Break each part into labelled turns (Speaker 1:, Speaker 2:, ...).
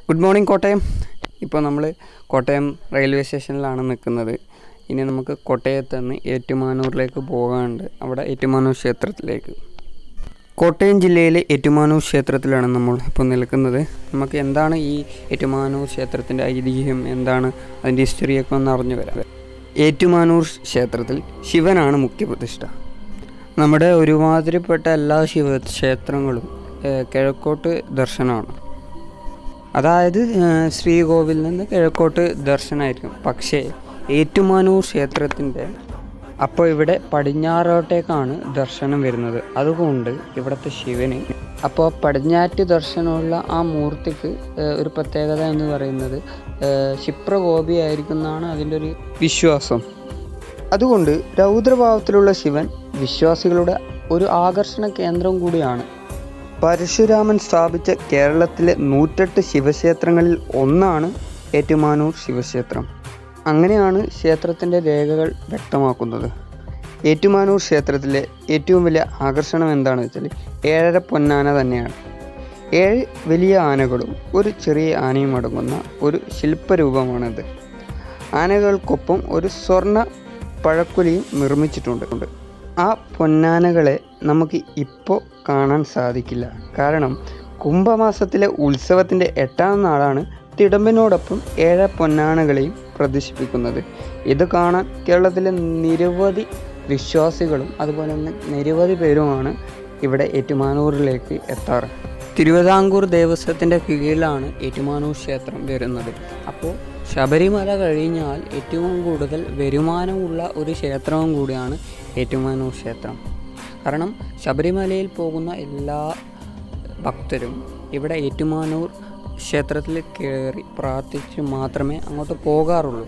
Speaker 1: good morning Kottayam ഇപ്പോൾ നമ്മൾ Kottayam railway സ്റ്റേഷനിലാണ് നിൽക്കുന്നത് ഇനി നമുക്ക് കോട്ടയത്ത് നിന്ന് ഏറ്റുമാനൂരിലേക്ക് പോകാനുണ്ട് അവിടെ ഏറ്റുമാനൂർ ക്ഷേത്രത്തിലേക്ക് കോട്ടയം ജില്ലയിലെ ഏറ്റുമാനൂർ ക്ഷേത്രത്തിലാണ് നമ്മൾ ഇപ്പോൾ നിൽക്കുന്നത് നമുക്ക് എന്താണ് ഈ ഏറ്റുമാനൂർ ക്ഷേത്രത്തിൻ്റെ ഐതിഹ്യം എന്താണ് അതിൻ്റെ ഹിസ്റ്ററിയൊക്കെ ഒന്ന് അറിഞ്ഞു വരാം ഏറ്റുമാനൂർ ക്ഷേത്രത്തിൽ ശിവനാണ് മുഖ്യപ്രതിഷ്ഠ നമ്മുടെ ഒരുമാതിരിപ്പെട്ട എല്ലാ ശിവക്ഷേത്രങ്ങളും ഏഹ്, കിഴക്കോട്ട് ദർശനമാണ് അതായത് ഏഹ്, ശ്രീകോവിൽ നിന്ന് കിഴക്കോട്ട് ദർശനമായിരിക്കും പക്ഷേ ഏറ്റുമാനൂർ ക്ഷേത്രത്തിൻ്റെ അപ്പോൾ ഇവിടെ പടിഞ്ഞാറോട്ടേക്കാണ് ദർശനം വരുന്നത് അതുകൊണ്ട് ഇവിടുത്തെ ശിവന് അപ്പോൾ പടിഞ്ഞാറ്റ് ദർശനമുള്ള ആ മൂർത്തിക്ക് ഏഹ്, ഒരു പ്രത്യേകത എന്ന് പറയുന്നത് ഏഹ്, ക്ഷിപ്രകോപിയായിരിക്കും എന്നാണ് അതിൻ്റെ ഒരു വിശ്വാസം അതുകൊണ്ട് രൗദ്രഭാവത്തിലുള്ള ശിവൻ വിശ്വാസികളുടെ ഒരു ആകർഷണ കേന്ദ്രം കൂടിയാണ് പരശുരാമൻ സ്ഥാപിച്ച കേരളത്തിലെ നൂറ്റെട്ട് ശിവക്ഷേത്രങ്ങളിൽ ഒന്നാണ് ഏറ്റുമാനൂർ ശിവക്ഷേത്രം അങ്ങനെയാണ് ക്ഷേത്രത്തിൻ്റെ രേഖകൾ വ്യക്തമാക്കുന്നത് ഏറ്റുമാനൂർ ക്ഷേത്രത്തിലെ ഏറ്റവും വലിയ ആകർഷണം എന്താണെന്ന് വെച്ചാൽ ഏഴര പൊന്നാന തന്നെയാണ് ഏഴ് വലിയ ആനകളും ഒരു ചെറിയ ആനയും അടങ്ങുന്ന ഒരു ശില്പരൂപമാണിത് ആനകൾക്കൊപ്പം ഒരു സ്വർണ്ണ പഴക്കുലിയും നിർമ്മിച്ചിട്ടുണ്ട് ആ പൊന്നാനകളെ നമുക്ക് ഇപ്പോൾ കാണാൻ സാധിക്കില്ല കാരണം കുംഭമാസത്തിലെ ഉത്സവത്തിൻ്റെ എട്ടാം നാളാണ് തിടമ്പിനോടൊപ്പം ഏഴ് പൊന്നാനകളെയും പ്രദർശിപ്പിക്കുന്നത് ഇത് കാണാൻ കേരളത്തിലെ നിരവധി വിശ്വാസികളും അതുപോലെ തന്നെ നിരവധി പേരുമാണ് ഇവിടെ ഏറ്റുമാനൂരിലേക്ക് എത്താറ് തിരുവിതാംകൂർ ദേവസ്വത്തിൻ്റെ കീഴിലാണ് ഏറ്റുമാനൂർ ക്ഷേത്രം വരുന്നത് അപ്പോൾ ശബരിമല കഴിഞ്ഞാൽ ഏറ്റവും കൂടുതൽ വരുമാനമുള്ള ഒരു ക്ഷേത്രവും കൂടിയാണ് ഏറ്റുമാനൂർ ക്ഷേത്രം കാരണം ശബരിമലയിൽ പോകുന്ന എല്ലാ ഭക്തരും ഇവിടെ ഏറ്റുമാനൂർ ക്ഷേത്രത്തിൽ കയറി പ്രാർത്ഥിച്ച് മാത്രമേ അങ്ങോട്ട് പോകാറുള്ളൂ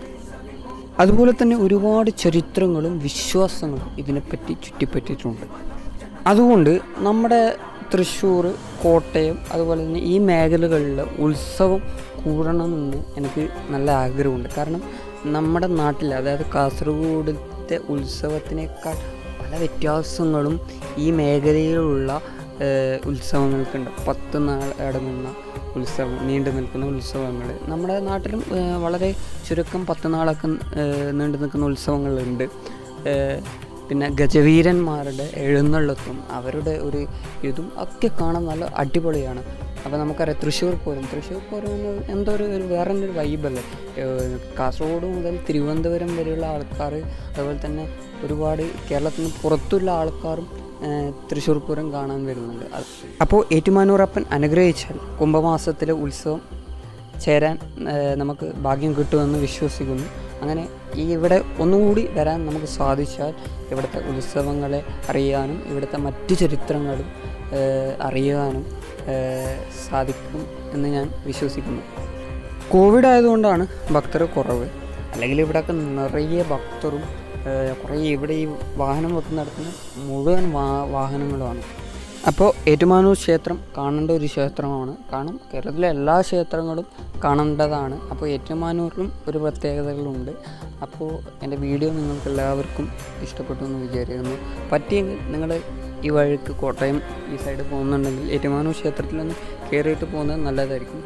Speaker 1: അതുപോലെ തന്നെ ഒരുപാട് ചരിത്രങ്ങളും വിശ്വാസങ്ങളും ഇതിനെപ്പറ്റി ചുറ്റിപ്പറ്റിയിട്ടുണ്ട് അതുകൊണ്ട് നമ്മുടെ തൃശ്ശൂർ കോട്ടയം അതുപോലെ തന്നെ ഈ മേഖലകളിൽ ഉത്സവം കൂടണമെന്ന് എനിക്ക് നല്ല ആഗ്രഹമുണ്ട് കാരണം നമ്മുടെ നാട്ടിൽ അതായത് കാസർഗോഡത്തെ ഉത്സവത്തിനേക്കാൾ പല വ്യത്യാസങ്ങളും ഈ മേഖലയിലുള്ള ഏഹ്, ഉത്സവങ്ങൾക്കുണ്ട് പത്ത് നാൾ അടങ്ങുന്ന ഉത്സവം നീണ്ടു നിൽക്കുന്ന ഉത്സവങ്ങൾ നമ്മുടെ നാട്ടിലും ഏഹ്, വളരെ ചുരുക്കം പത്ത് നാളൊക്കെ ഏഹ്, നീണ്ടു നിൽക്കുന്ന ഉത്സവങ്ങളുണ്ട് ഏഹ്, പിന്നെ ഗജവീരന്മാരുടെ എഴുന്നള്ളത്തും അവരുടെ ഒരു ഇതും ഒക്കെ കാണാൻ നല്ല അടിപൊളിയാണ് അപ്പോൾ നമുക്കറിയാം തൃശ്ശൂർ പൂരം തൃശ്ശൂർ പൂരം എന്ന് എന്തോ ഒരു ഒരു വേറെ ഒരു വൈബല്ലേ ഏഹ് കാസർഗോഡ് മുതൽ തിരുവനന്തപുരം വരെയുള്ള ആൾക്കാർ അതുപോലെ തന്നെ ഒരുപാട് കേരളത്തിന് പുറത്തുള്ള ആൾക്കാരും ഏഹ് തൃശ്ശൂർ പൂരം കാണാൻ വരുന്നുണ്ട് അത് അപ്പോൾ ഏറ്റുമാനൂറപ്പൻ അനുഗ്രഹിച്ചാൽ കുംഭമാസത്തിലെ ഉത്സവം ചേരാൻ ഏഹ് നമുക്ക് ഭാഗ്യം കിട്ടുമെന്ന് വിശ്വസിക്കുന്നു അങ്ങനെ ഈ ഇവിടെ ഒന്നുകൂടി വരാൻ നമുക്ക് സാധിച്ചാൽ ഇവിടുത്തെ ഉത്സവങ്ങളെ അറിയാനും ഇവിടുത്തെ മറ്റു ചരിത്രങ്ങളും ഏഹ് അറിയാനും ഏഹ് സാധിക്കും എന്ന് ഞാൻ വിശ്വസിക്കുന്നു കോവിഡ് ആയതുകൊണ്ടാണ് ഭക്തർ കുറവ് അല്ലെങ്കിൽ ഇവിടെയൊക്കെ നിറയെ ഭക്തരും ഏഹ് കുറേ ഇവിടെ ഈ വാഹനം വെക്കുന്നിടത്തിന് മുഴുവൻ വാ വാഹനങ്ങളുമാണ് അപ്പോൾ ഏറ്റുമാനൂർ ക്ഷേത്രം കാണേണ്ട ഒരു ക്ഷേത്രമാണ് കാരണം കേരളത്തിലെ എല്ലാ ക്ഷേത്രങ്ങളും കാണേണ്ടതാണ് അപ്പോൾ ഏറ്റുമാനൂരിലും ഒരു പ്രത്യേകതകളുണ്ട് അപ്പോൾ എൻ്റെ വീഡിയോ നിങ്ങൾക്ക് എല്ലാവർക്കും ഇഷ്ടപ്പെട്ടു എന്ന് വിചാരിക്കുന്നു പറ്റിയെങ്കിൽ നിങ്ങൾ ഈ വഴിക്ക് കോട്ടയം ഈ സൈഡ് പോകുന്നുണ്ടെങ്കിൽ ഏറ്റുമാനൂർ ക്ഷേത്രത്തിലൊന്ന് കയറിയിട്ട് പോകുന്നത് നല്ലതായിരിക്കും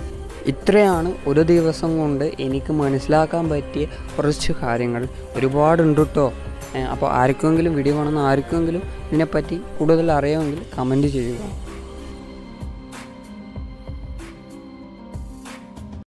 Speaker 1: ഇത്രയാണ് ഒരു ദിവസം കൊണ്ട് എനിക്ക് മനസ്സിലാക്കാൻ പറ്റിയ കുറച്ച് കാര്യങ്ങൾ ഒരുപാടുണ്ട് കേട്ടോ അപ്പോൾ ആർക്കെങ്കിലും വീഡിയോ കാണുന്ന ആർക്കെങ്കിലും ഇതിനെപ്പറ്റി കൂടുതൽ അറിയാമെങ്കിൽ കമൻറ്റ് ചെയ്യുക